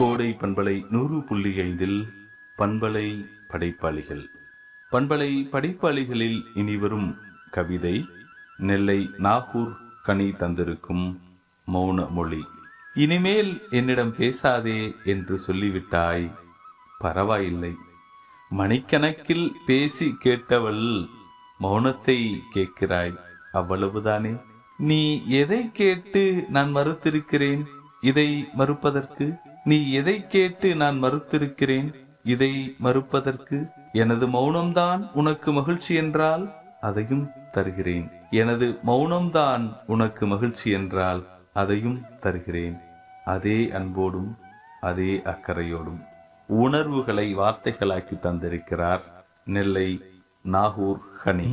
கோடை பண்பலை நூறு புள்ளி ஐந்தில் பண்பலை படைப்பாளிகள் பண்பலை படைப்பாளிகளில் இனிவரும் கவிதை நெல்லை நாகூர் கனி தந்திருக்கும் மௌன மொழி இனிமேல் என்னிடம் பேசாதே என்று சொல்லிவிட்டாய் பரவாயில்லை மணிக்கணக்கில் பேசி கேட்டவள் மௌனத்தை கேட்கிறாய் அவ்வளவுதானே நீ எதை கேட்டு நான் மறுத்திருக்கிறேன் இதை மறுப்பதற்கு நீ எதை கேட்டு நான் மறுத்திருக்கிறேன் இதை மறுப்பதற்கு எனது மௌனம்தான் உனக்கு மகிழ்ச்சி என்றால் அதையும் தருகிறேன் எனது மௌனம்தான் உனக்கு மகிழ்ச்சி என்றால் அதையும் தருகிறேன் அதே அன்போடும் அதே அக்கறையோடும் உணர்வுகளை வார்த்தைகளாக்கி தந்திருக்கிறார் நெல்லை நாகூர் ஹனி